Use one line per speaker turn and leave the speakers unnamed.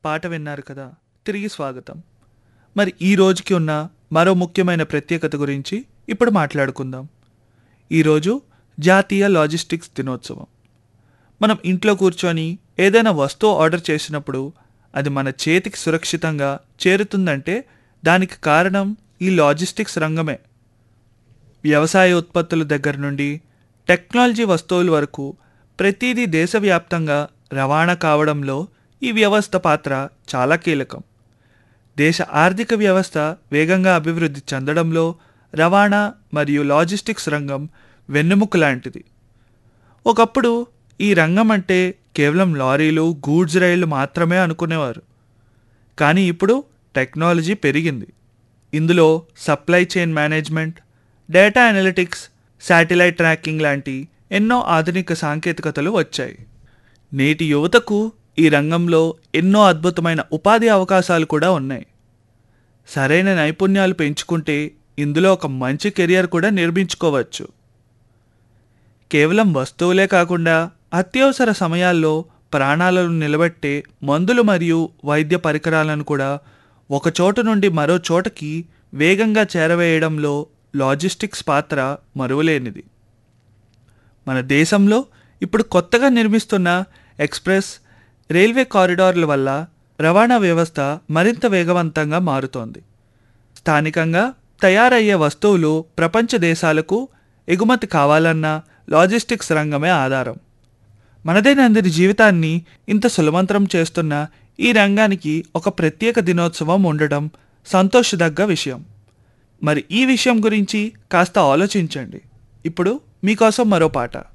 పాట విన్నారు కదా తిరిగి స్వాగతం మరి ఈ రోజుకి ఉన్న మరో ముఖ్యమైన ప్రత్యేకత గురించి ఇప్పుడు మాట్లాడుకుందాం ఈరోజు జాతీయ లాజిస్టిక్స్ దినోత్సవం మనం ఇంట్లో కూర్చొని ఏదైనా వస్తువు ఆర్డర్ చేసినప్పుడు అది మన చేతికి సురక్షితంగా చేరుతుందంటే దానికి కారణం ఈ లాజిస్టిక్స్ రంగమే వ్యవసాయ ఉత్పత్తుల దగ్గర నుండి టెక్నాలజీ వస్తువుల వరకు ప్రతిదీ దేశవ్యాప్తంగా రవాణా కావడంలో ఈ వ్యవస్థ పాత్ర చాలా కీలకం దేశ ఆర్థిక వ్యవస్థ వేగంగా అభివృద్ధి చెందడంలో రవాణా మరియు లాజిస్టిక్స్ రంగం వెన్నెముక లాంటిది ఒకప్పుడు ఈ రంగం అంటే కేవలం లారీలు గూడ్స్ రైళ్లు మాత్రమే అనుకునేవారు కానీ ఇప్పుడు టెక్నాలజీ పెరిగింది ఇందులో supply chain management data analytics satellite tracking లాంటి ఎన్నో ఆధునిక సాంకేతికతలు వచ్చాయి నేటి యువతకు ఈ రంగంలో ఎన్నో అద్భుతమైన ఉపాధి అవకాశాలు కూడా ఉన్నాయి సరైన నైపుణ్యాలు పెంచుకుంటే ఇందులో ఒక మంచి కెరియర్ కూడా నిర్మించుకోవచ్చు కేవలం వస్తువులే కాకుండా అత్యవసర సమయాల్లో ప్రాణాలను నిలబెట్టే మందులు మరియు వైద్య పరికరాలను కూడా ఒక చోటు నుండి మరో చోటకి వేగంగా చేరవేయడంలో లాజిస్టిక్స్ పాత్ర మరువలేనిది మన దేశంలో ఇప్పుడు కొత్తగా నిర్మిస్తున్న ఎక్స్ప్రెస్ రైల్వే కారిడార్ల వల్ల రవాణా వ్యవస్థ మరింత వేగవంతంగా మారుతోంది స్థానికంగా తయారయ్యే వస్తువులు ప్రపంచ దేశాలకు ఎగుమతి కావాలన్నా లాజిస్టిక్స్ రంగమే ఆధారం మనదైనందరి జీవితాన్ని ఇంత సులభంతరం చేస్తున్న ఈ రంగానికి ఒక ప్రత్యేక దినోత్సవం ఉండడం సంతోషదగ్గ విషయం మరి ఈ విషయం గురించి కాస్త ఆలోచించండి ఇప్పుడు మీకోసం మరో పాట